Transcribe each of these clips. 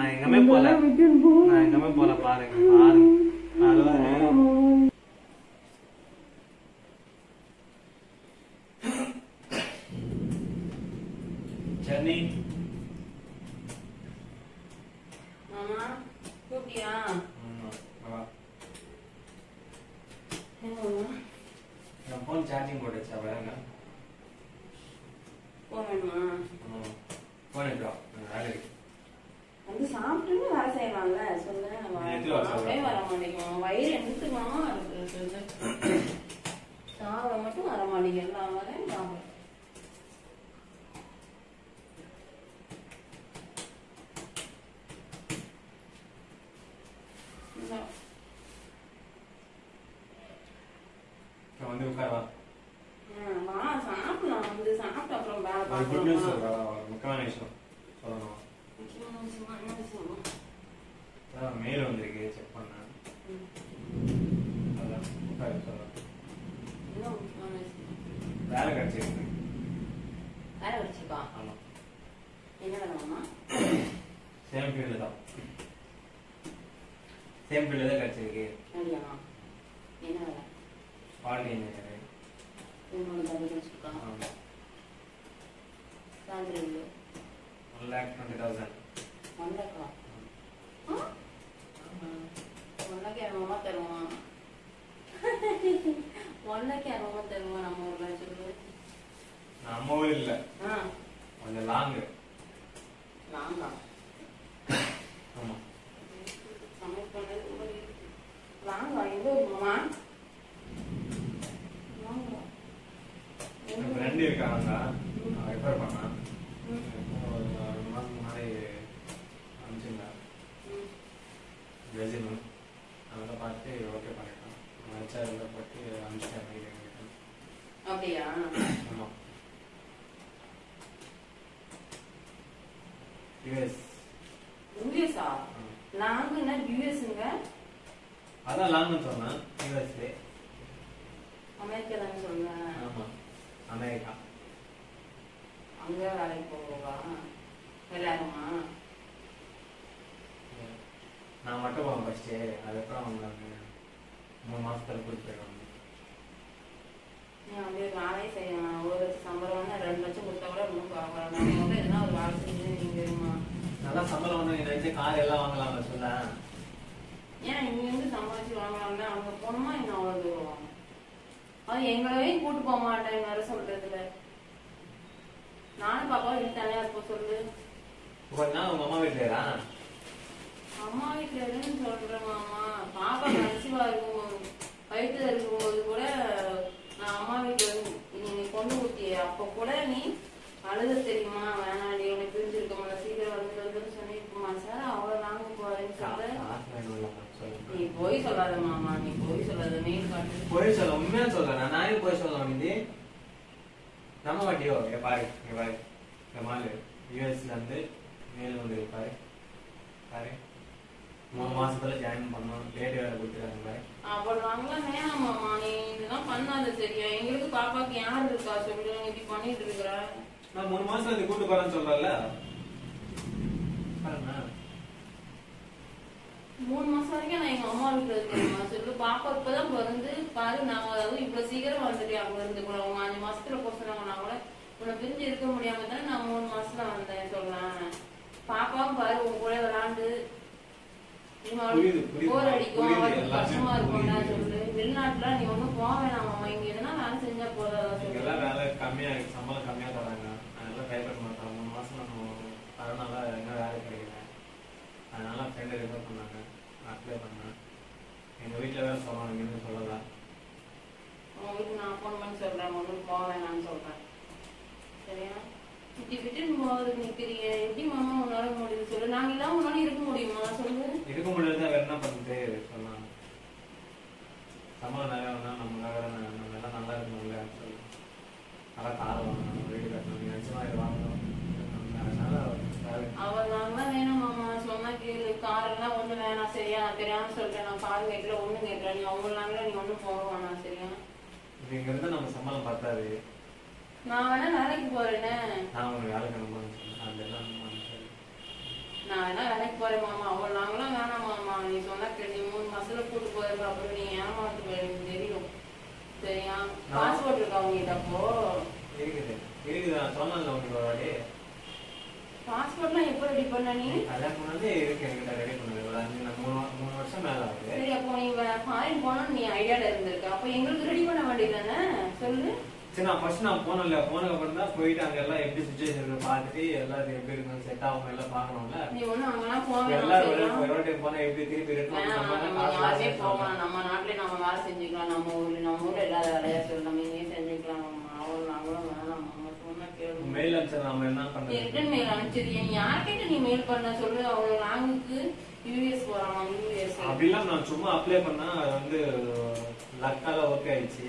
நான் எங்கேயுமே போல நான் எங்கேயுமே போல பாருங்க பாருங்க அழுவாரு. சென்னை மாமா கூப்பிட்டியா ஆமா, வா. என்ன மாமா என் ஃபோன் சார்ஜிங் போட்டுச்சா வேற போக வேணுமா ஃபோன் எடுத்துவா வேலை இருக்கு வந்து சாப்பிட்டுன்னு வேலை செய்யலாம்ல சொல்லு நீ எதுக்கு வர சாப்பிட்டே சொல்ற? வர மாட்டேங்குது வயிறு எடுத்துக்கலாமா இருக்கு சொல்லு சாப்பிட மட்டும் வர மாட்டேங்குது எல்லா வேலையும் சாப்பிட இந்தா. நான் வந்து உட்கார் வா ஆ, வா சாப்பிடலாம் வந்து சாப்பிட்டு அப்புறம் வேலை ஒரு குட் நியூஸ் பார்க்கலாம் சொல்றா ஒரு முக்கியமான விஷயம் சொல்லணும் அதான் மெயில் வந்திருக்கு செக் பண்ணேன் அதான் உட்காரு சொல்லலாம் என்ன முக்கியமான விஷயம்? வேலை கிடைச்சிருக்கு வேலை கிடைச்சிருக்கா ஆமா என்ன வேலை மாமா சேம் ஃபீல்டு தான் சேம் ஃபீல்டு தான் கிடைச்சிருக்கு அப்படியாம்மா என்ன வேலை குவாலிட்டி இன்ஜினியர் உன்னோட வேலை கிடைச்சிருக்கா ஆமா சாலரி எவ்வளோ one lakh twenty thousand one லேக்கா ஒன் லேக் இரநூறுவா தருவான் ஒன் லேக் இரநூறுவா தருவான் நம்ம ஒரு லட்சம் நம்ம ஊர் இல்லை ஆ கொஞ்சம் லாங்கு நான் தான் ஆமா சமையல் பண்ணது ரொம்ப வாங்க எங்க ஊருமா வாங்க என் ஃப்ரெண்டு இருக்காங்க அவன் ரெஃபர் பண்ணான் ம். ஒரு ரெண்டு மாதம் முன்னாடி அனுப்பிச்சிருந்தேன் ம். ரெசியூம் அதெல்லாம் பார்த்து ஓகே பண்ணிட்டான் ஹெச்ஆர் எல்லாம் பார்த்து அனுப்பிச்சிட்டேன் அப்படியா ஆமா யூஎஸ் யூஎஸ்ஆ நாங்கன்னா யூஎஸ்ங்க அதான் லாங்னு சொன்னேன் யூஎஸ்ஏ அமெரிக்கா தானே சொல்றேன் ஆமா அமெரிக்கா அங்க வேலைக்கு போவா எல்லாருமா நான் மட்டும் போவேன் ஃபஸ்ட்டு அதுக்கப்புறம் அவங்க மூணு மாசத்துல கூட்டிட்டு போயிடுவாங்க நீ வந்து வேலையே செய்யணும் ஒரு லட்சம் சம்பளம் வந்து ரெண்டு லட்சம் கொடுத்தா கூட ஒன்றும் பரவாயில்ல நம்ம வந்து எதனா ஒரு வேலை செஞ்சு நீங்க தெரியுமா நல்லா சம்பளம் வந்து நீ நினைச்சு கார் எல்லாம் வாங்கலாம் சொல்ல ஏன் இங்க இருந்து சம்பாதிச்சு வாங்கலாம்ல அங்க போனோமா இன்னும் அவ்வளவு தூரம் அது எங்களையும் கூட்டு போக மாட்டேன் வேற சொல்றதுல நானும் பாப்பா வீட்டு தனியா இருப்போம் சொல்லு கொஞ்ச நாள் உங்க அம்மா வீட்டுலயா அம்மா வீட்டுல இருன்னு சொல்றேன் மாமா பாப்பா கன்சீவா இருக்கும்போது வயிற்றுல இருக்கும்போது கூட நான் அம்மா வீட்டுல இருந்து நீ கொண்டு ஊத்திய அப்ப கூட நீ அழுத தெரியுமா வேணாடி உனக்கு பிரிஞ்சிருக்க முடியல சீக்கிரம் வந்து வந்து சொன்னிருக்குமா சார் அவ்வளவு நாங்க போறேன்னு சொல்ற காசு வேணும்ல சொல்லுங்க நீ போய் சொல்லாத மாமா நீ போய் சொல்லாத மெயில் காட்டு போய் சொல்ல உண்மையா சொல்றேன் நான் நானே போய் சொல்லலாம் இது நம்ம மாட்டியோ ஏ பாரு இங்க பாரு இந்த மாலு யூஎஸ்ல இருந்து மேல் வந்து பாரு பாரு மூணு மாசத்துல ஜாயின் பண்ணோம் டேட் வேற கொடுத்துருக்காங்க பாரு அவ்வளவு நாங்களாம் வேணாம் மாமா நீ இதெல்லாம் பண்ணாத சரியா எங்களுக்கு பாப்பாக்கு யார் இருக்கா சொல்லு நீ இப்படி பண்ணிட்டு இருக்கிற நான் மூணு மாசம் அது கூட்டு போறேன்னு சொல்றேன்ல பாருங்க மூணு மாசம் வரைக்கும் நான் எங்க அம்மா வீட்டுல இருக்கேன் சொல்லு பாப்பா இப்பதான் பிறந்து பாரு நான் அதாவது இவ்வளவு சீக்கிரம் வந்துட்டேன் அங்க இருந்து கூட அவங்க அஞ்சு மாசத்துல போக சொன்னாங்க நான் கூட உன்னை பிரிஞ்சு இருக்க முடியாம தானே நான் மூணு மாசத்துல வந்தேன் சொல்லலாம் பாப்பாவும் பாரு உன் கூட விளாண்டு புரியுது, புரியுது. போர் அடிக்கும் புரியுது, அவளுக்கு எல்லாமே கஷ்டமா இருக்கும்டா புரியுது. சொல்லு வெளிநாட்டுல நீ ஒண்ணும் போக வேணாம் மாமா இங்க எதுனா வேலை செஞ்சா போதாதா இங்கெல்லாம் சொல்லு வேலை கம்மியா இருக்கு சம்பளம் கம்மியா தராங்க அதெல்லாம் ட்ரை பண்ண மாட்டோம் மூணு மாசம் நம்ம அதனால என்ன வேலை கிடைக்கல அதனால ஃப்ரெண்டு ரெஃபர் பண்ணாங்க அப்ளை பண்ணேன் எங்க வீட்டுல வேற சொல்லணும் இங்கன்னு சொல்லல உங்க வீட்டுக்கு நான் ஃபோன் பண்ணி சொல்றேன் ஒன்றும் போக வேணாம்னு சொல்றேன் சரியா இப்படி விட்டுட்டு போகிறதுக்கு நிக்கிறீங்க எப்படி மாமா உன்னால முடியுது சொல்லு நாங்க எல்லாம் உன்னால இருக்க முடியுமா சொல்லு இருக்க முடியாது வேற என்ன பண்ணுறது சொன்னாங்க சம்பளம் நிறைய வேணா நம்மளால நம்ம எல்லாம் நல்லா இருக்கணும்ல சொல்லி நல்லா கார் வாங்கணும் வீடு கட்டணும் நீ நிச்சயமா இது வாங்கணும் அதனால வேலை அவள் நாங்களாம் வேணாம் மாமா சொன்னா கேளு கார் எல்லாம் ஒண்ணு வேணாம் சரியா நான் தெரியாம சொல்றேன் நான் கார் கேட்கல ஒண்ணு கேட்கல நீ அவங்க நாங்களே நீ ஒண்ணும் போக வேணாம் சரியா இது இங்க இருந்தா நம்ம சம்பளம் பத்தாது நான் வேணா வேலைக்கு போறேனே நான் உனக்கு வேலை கிளம்புன்னு சொன்னேன் அதெல்லாம் நம்ம சரி. நான் வேணா வேலைக்கு போறேன் மாமா அவள் நாங்களாம் வேணாம் மாமா நீ சொன்னா கேட்டு நீ மூணு மாசத்துல கூட்டு போயிருக்க அப்புறம் நீ ஏமாத்து போய் எனக்கு தெரியும் சரியா பாஸ்போர்ட் இருக்கா உங்ககிட்ட அப்போ இருக்குது இருக்குது நான் சொன்னேன்ல உங்களுக்கு ஒரு வாட்டி பாஸ்போர்ட்லாம் எப்போ ரெடி பண்ண நீ கல்யாணம் பண்ணது இருக்கு என்கிட்ட ரெடி பண்ணது ஒரு அஞ்சு நான் மூணு வா- மூணு வருஷம் மேல ஆகுது சரி அப்போ நீ ஃபாரின் போனோம்னு நீ ஐடியால இருந்திருக்க அப்போ எங்களுக்கு ரெடி பண்ண வேண்டியதானே சொல்லு சரி நான் ஃபர்ஸ்ட் நான் போனேன்ல போனதுக்கு அப்புறம் தான் போயிட்டு அங்க எல்லாம் எப்படி சுச்சுவேஷன் இருக்கு பார்த்துட்டு எல்லாரும் எப்படி இருக்குன்னு செட் ஆகும் எல்லாம் பார்க்கணும்ல நீ ஒண்ணு அங்கெல்லாம் போக எல்லாரும் ஒரு வேணாம் ஒரு வாட்டி போனா எப்படி திருப்பி ரிட்டர்ன் வேணாம், நம்ம நம்ம காசு யாருமே காசு போகலாம் நம்ம நாட்டிலே நம்ம வேலை செஞ்சுக்கலாம் நம்ம ஊர்ல நம்ம ஊர்ல இல்லாத வேலையா சொல்லி நம்ம இங்கேயே செஞ்சுக்கலாம் நம்ம அவள் நாங்களும் வேணாம் நம்ம சொன்னா கேளு மெயில் அனுப்பிச்சு நம்ம என்ன நீ பண்றது ரிட்டன் மெயில் அனுப்பிச்சிருக்கிய நீ யார்கிட்ட நீ மெயில் பண்ண சொல்லு அவ்வளோ லாங்குக்கு யூஎஸ் போறான் யூஎஸ் அப்படிலாம் நான் சும்மா அப்ளை பண்ணா அது வந்து லக்கால ஒர்க் ஆயிடுச்சு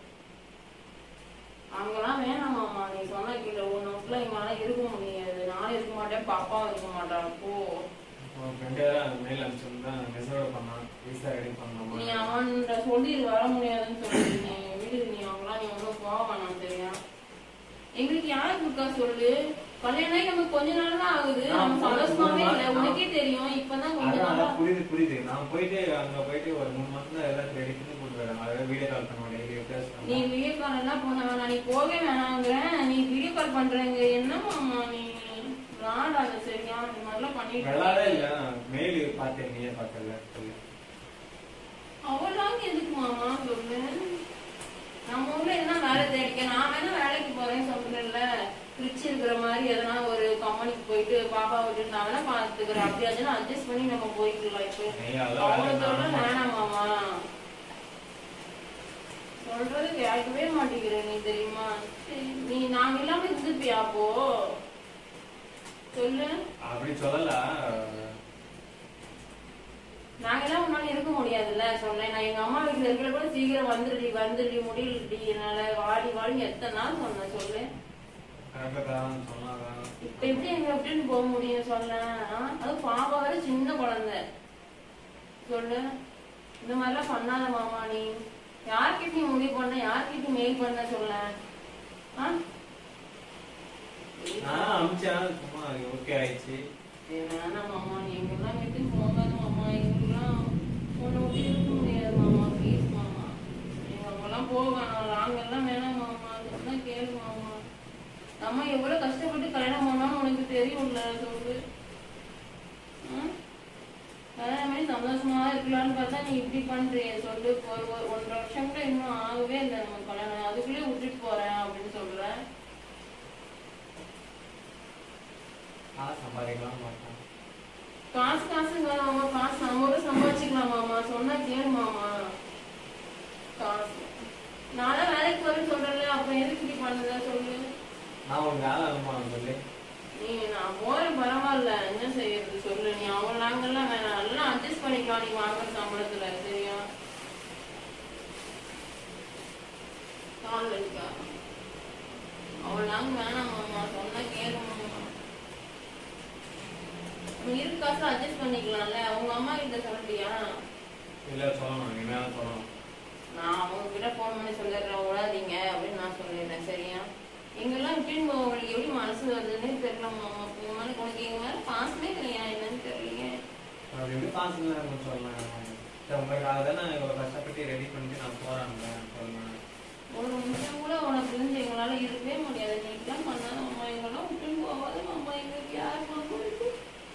அங்கெல்லாம் வேணாமாம்மா நீ சொன்ன கீழே ஒன்று வருஷத்துல இங்கெல்லாம் இருக்க முடியாது நானும் இருக்க மாட்டேன் பாப்பாவும் இருக்க மாட்டான் போ ஃப்ரெண்டே மெயில் அனுப்பிச்சிருந்தா மெசேஜோட பண்ணான் விசா ரெடி நீ பண்ணோமா அவன்கிட்ட சொல்லி இது வர முடியாதுன்னு சொல்லி நீ வீட்டுக்கு நீ அவங்களாம் நீ ஒன்றும் போக வேணாம் சரியா எங்களுக்கு யார் இருக்கா சொல்லு கல்யாணம் ஆகி நமக்கு கொஞ்ச நாள் தான் ஆகுது நான் நம்ம சந்தோஷமாவே மூணு இல்லை மாசம் உனக்கே தெரியும் இப்பதான் கொஞ்ச அதான் நாளா அதான் புரியுது புரியுது நான் போயிட்டு அங்க போயிட்டு ஒரு மூணு மாசம் தான் எல்லாம் ரெடி பண்ணி கூட்டு வரேன் அதாவது வீடியோ கால் பண்ணுவேன் டெய்லி பேச நீ வீடியோ கால் எல்லாம் பண்ண வேணாம் நீ போக வேணாங்கிறேன் நீ வீடியோ கால் பண்றேங்க என்னமாம்மா நீ விளாடாத சரியா இந்த மாதிரிலாம் பண்ணிட்டு வெள்ளாடே இருக்காத. இல்ல மெயில் பார்த்தேன் நீயே பார்த்தல சொல்லு அவளாங்க எதுக்கு மாமா சொல்லு நம்ம ஊர்ல என்ன வேலை தேடிக்க நான் வேணா வேலைக்கு போறேன்னு சொல்றேன்ல திருச்சி இருக்கிற மாதிரி எதனா ஒரு கம்பெனிக்கு போயிட்டு பாப்பா விட்டு நான் வேணா பாத்துக்கிறேன் அப்படியாச்சும் அட்ஜஸ்ட் பண்ணி நம்ம போய்க்கலாம் இப்போ நீ அதெல்லாம் அவங்க வேலைக்கு சொல்ல நான் வேணாம் மாமா சொல்றது கேட்கவே மாட்டேங்கிற நீ தெரியுமா சரி, நீ நாங்க இல்லாம இருந்துப்பியா அப்போ சொல்லு அப்படி சொல்லல நாங்க எல்லாம் முன்னாடி இருக்க முடியாதுல்ல சொல்லேன் நான் எங்க அம்மா வீட்டுல இருக்கிற கூட சீக்கிரம் வந்துடுடி வந்துடுடி முடியலடி என்னால வாடி வாடி எத்தனை நாள் சொன்னேன் சொல்லு கரெக்டாக சொன்னாங்க இப்ப எப்படி எங்க எப்படின்னு போக முடியும் சொல்ல அது பாப்பா வேற சின்ன குழந்தை சொல்லு இந்த மாதிரிலாம் பண்ணாத மாமா நீ யார்கிட்ட நீ முடிவு பண்ண யார்கிட்ட மெயில் பண்ண சொல்ல ஆ? நான் அமிச்சேன் சும்மா ஓகே ஆயிடுச்சு சரி, வேணாம் மாமா நீ எங்கெல்லாம் விட்டு போகாத மாமா எங்கெல்லாம் உன்னை விட்டு இருக்க முடியாது மாமா ப்ளீஸ் மாமா நீங்க அங்கெல்லாம் போக வேணாம் நாங்கெல்லாம் வேணாம் மாமா அதெல்லாம் கேளு மாமா நம்ம எவ்வளவு கஷ்டப்பட்டு கல்யாணம் பண்ணோம்னு உனக்கு தெரியும்ல சொல்லு ம்? கல்யாணம் பண்ணி சந்தோஷமா இருக்கலாம்னு பார்த்தா நீ இப்படி பண்றிய சொல்லு ஒரு ஒரு ஒன்றரை வருஷம் கூட இன்னும் ஆகவே இல்லை நம்ம கல்யாணம் அதுக்குள்ளேயே விட்டுட்டு போறேன் அப்படின்னு சொல்றேன் காசு சம்பாதிக்கலாம் மாட்டேன் காசு காசுங்க மாமா காசு நம்ம கூட சம்பாதிச்சுக்கலாம் மாமா சொன்னா கேளு மாமா காசு நான் வேலைக்கு போறேன்னு சொல்றேன்ல அப்புறம் எதுக்கு இப்படி பண்ணுத சொல்லு நான் உனக்கு வேலை அனுப்பணும் சொல்லி நீ நான் போறேன் பரவாயில்ல என்ன செய்யறது சொல்லு நீ அவங்க நாங்கெல்லாம் வேணாம் எல்லாம் அட்ஜஸ்ட் பண்ணிக்கலாம் நீ வாங்குற சம்பளத்துல சரியா கால் இருக்கா அவள் நாங்க வேணாம் மாமா சொன்னா கேளு மாமா நீ இருக்க காசு அட்ஜஸ்ட் பண்ணிக்கலாம்ல அவங்க அம்மா கிட்ட சொல்லிட்டியா இல்ல சொல்லணும் இனிமேல் சொல்லணும் நான் அவங்க கிட்ட ஃபோன் பண்ணி சொல்லிடுறேன் விடாதீங்க அப்படின்னு நான் சொல்லிடுறேன் சரியா எங்கெல்லாம் விட்டுன்னு போக உங்களுக்கு எப்படி மனசு வருதுன்னே தெரியல மாமா உங்க மேல உனக்கு எங்க மேல பாசமே கிடையாது என்னன்னு தெரியலையே அப்படி எப்படி காசு இல்லை நம்ம சொல்லலாம் சரி, உங்களுக்காக தான் நான் இவ்வளோ கஷ்டப்பட்டு ரெடி பண்ணிட்டு நான் போறேன் சொல்லலாம் ஒரு நிமிஷம் கூட உனக்கு இருந்து எங்களால இருக்கவே முடியாது நீ இப்படிலாம் பண்ணாத மாமா எங்கெல்லாம் விட்டுன்னு போகாத மாமா எங்களுக்கு யார் மாமா இருக்கு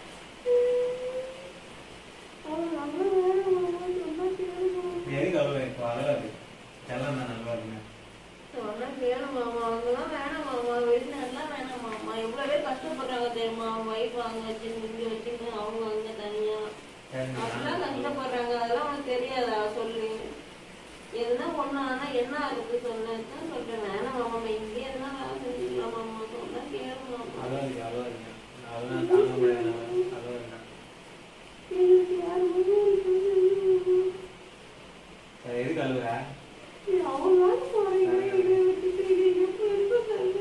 அவன் நல்லா வேணும் மாமா சொன்னா கேளு மாமா எதுக்கு அவ்வளோ இப்போ அழகாது எல்லாம் தான் நல்லா இருக்குங்க சொன்னா கேளு மாமா அவங்கெல்லாம் வேணாம் மாமா வெளிநாட்டுலாம் வேணாம் மாமா எவ்வளவு பேர் கஷ்டப்படுறாங்க தெரியுமா ஒய்ஃப் அங்க வச்சுன்னு இங்க வச்சுன்னு அவங்க அங்க தனியா சரி, அப்படிலாம் நான் கஷ்டப்படுறாங்க அதெல்லாம் உனக்கு தெரியாதா சொல்லு எதுனா ஒண்ணானா என்ன ஆகுது சொல்லுன்னு சொல்றேன் வேணாம் மாமா நம்ம இங்கே இருந்தா வேலை செஞ்சுக்கலாம் மாமா சொன்னா கேளு மாமா அழகாது அழகாதுங்க அதெல்லாம் தாங்க முடியாது அழகாதுங்க எங்களுக்கு யாருமே இல்லை. சரி எதுக்கு அழுகுற நீ அவங்களால போறீங்க என்னை விட்டுட்டு நீங்க போயிருக்க சொல்லு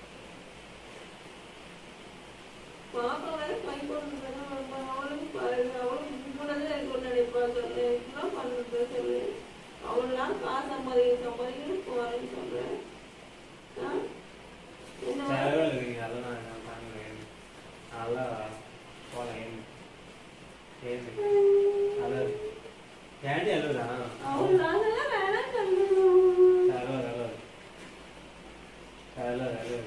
பாப்பா வேற கை கொண்டு அவளுக்கு பாருங்க அவளுக்கு கூடவே இருக்கும்னு நினைப்பா சொல்லு இப்படிலாம் பண்ணுறது சொல்லு அவளாம் காசு சம்பாதிக்க சம்பாதிக்க போறேன்னு சொல்றேன் ஆ? என்ன சரி அழுகாது அதெல்லாம் நான் தாங்க முடியாது நல்லா போகலாம் ఏంటి అలరు ఏంటి అలరా அவரு நாங்கெல்லாம் வேணாம் சொன்னோம் అలరు అలరు అలరు అలరు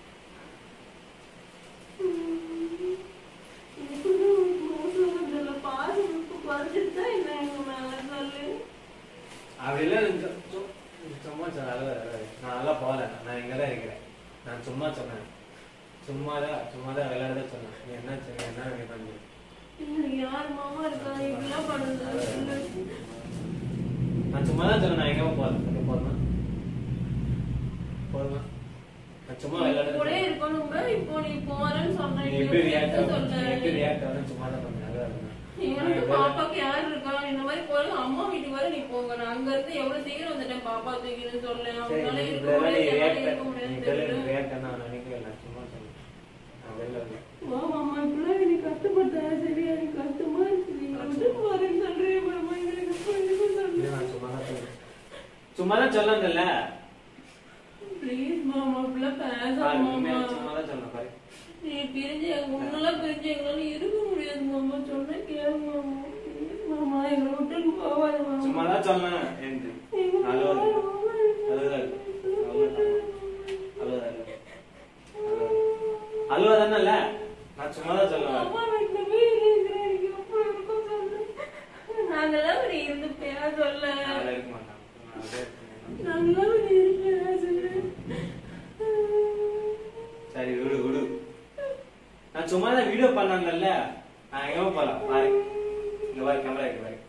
அப்படிலாம் எனக்கு சு- சும்மா சொன்ன அலரு அலரு நான் அதெல்லாம் போகல நான் இங்கே தான் இருக்கிறேன் நான் சும்மா சொன்னேன் சும்மா தான் சும்மா தான் விளையாட தான் சொன்னேன் நீ என்ன சொன்ன என்ன நீ பண்ணு யார் மாமா இருக்கா இப்படிலாம் பண்ணுறது நான் சும்மா தான் சொன்னேன் நான் எங்கே போகல எங்கே போதுமா போதுமா நான் சும்மா விளையாட தான் கூட சொன்னேன். இருக்கணும் இப்போ நீ போறேன்னு சொன்ன நீ எப்படி ரியாக்ட் ஆகும் நீ எப்படி சொல்ல ரியாக்ட் ஆகும் சும்மா தான் பண்ணேன் அதான் எனக்கு பாப்பாக்கு யார் இருக்கா இந்த மாதிரி போறது அம்மா வீட்டுக்கு வர நீ போங்க நான் அங்க இருந்து எவ்வளவு சீக்கிரம் வந்துட்டேன் பாப்பா தூக்கின்னு சொல்ல சரி அவங்களால நீ இருக்க இதெல்லாம் நீ முடியாது ரியாக்ட் என்னால இருக்க பண்ண நீ முடியாது இதெல்லாம் தெரியல. ரியாக்ட் பண்ண நான் நினைக்கவே இல்லை சும்மா சொன்னேன் நான் வெளில வரல வா மாமா இப்படிலாம் நீ கஷ்டப்பட்ட சரியா நீ கஷ்டமா இருக்கு நீ வந்து போறேன்னு சொல்றேன் மாமா எனக்கு புரிஞ்சுக்க இல்ல, சொல்லு நான் சும்மா தான் சொன்னேன் சும்மா தான் சொல்லாங்கல்ல ப்ளீஸ் மாமா இப்படிலாம் பேச பாரு, மாமா உண்மையா சும்மா தான் சொன்னேன் பாரு நீ பிரிஞ்சு எங்க முன்னெல்லாம் பிரிஞ்சு எங்களால இருக்க முடியாது மாமா சொன்னா கேளு மாமா Please மாமா எங்களை விட்டு போவாத மாமா சும்மா தான் சொன்னேன் என்று அழுவாது அழுவாது அழுவாது அழுவாதானல்ல நான் சும்மா தான் சொல்லுவேன் அம்மா வீட்டுல போய் இருக்கிறேன் எனக்கு எப்படி இருக்கும் சொல்லு நாங்கெல்லாம் இப்படி இருந்து பேர சொல்ல நான் இருக்க மாட்டேன் நான் அப்படியே இருக்கேன். நாங்கெல்லாம் இப்படி இருப்பேன் சொல்லு சரி விடு விடு நான் சும்மா தான் வீடியோ பண்ணாங்கல்ல நான் எங்க போலாம் பாரு இங்க பாரு கேமரா இருக்கு பாரு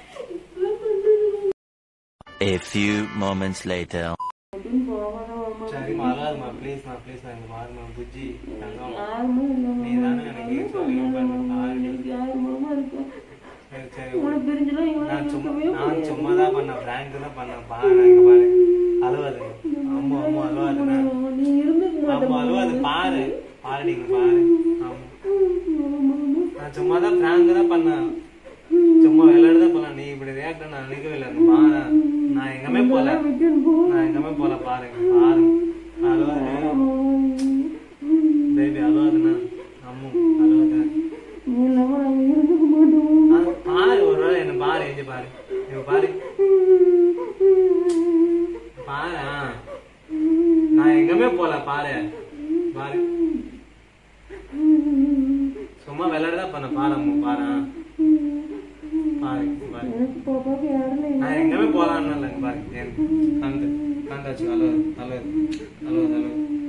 A few moments later. அப்படின்னு போவாத மாமா சரிம்மா அழாதுமா ப்ளீஸ்மா ப்ளீஸ்மா இங்க பாருமா புஜ்ஜி தங்கம் யாருமே இல்ல நீ தானே எனக்கு சொல்லி எனக்கு யாரு மாமா இருக்கா சரி சரி உங்களை பிரிஞ்சுலாம் எங்களால நான் சும்மா இருக்கவே நான் முடியாது சும்மா தான் பண்ணேன் பிராங்க் தான் பண்ணேன் பாரு இங்க பாரு அழுவாது அம்மா அம்மா அழுவாதுண்ணா நீ இருந்துக்க அம்மா அழுவாது பாரு பாரு நீங்க பாரு ஆமா நான் சும்மா தான் பிராங்க் தான் பண்ணேன் சும்மா விளையாட தான் பண்ணேன் நீ இப்படி ரியாக்ட் நான் நினைக்கவே இல்லை இங்க பாரு நான் எங்கேயுமே போல நான் எங்கேயுமே போல பாருங்க பாரு அழுவாது பேபி அழுவாதுண்ணா அம்மு அழுவாது இல்லாம நாங்க இருந்துக்க மாட்டோம் ஆ, பாரு ஒரு வேளை என்ன பாரு எஞ்சி பாரு இவ பாரு பாரு ஆ. நான் எங்கேயுமே போல பாரு பாரு சும்மா விளையாட பண்ண பாரு அம்மு பாரு ஆ. பாரு பாரு எனக்கு பாப்பாக்கு யாருமே நான் எங்கேயுமே போலான்னு இல்லை பாரு என் கண்டு கண்டாச்சு அழுவது அழுவது அழுவது அழுவது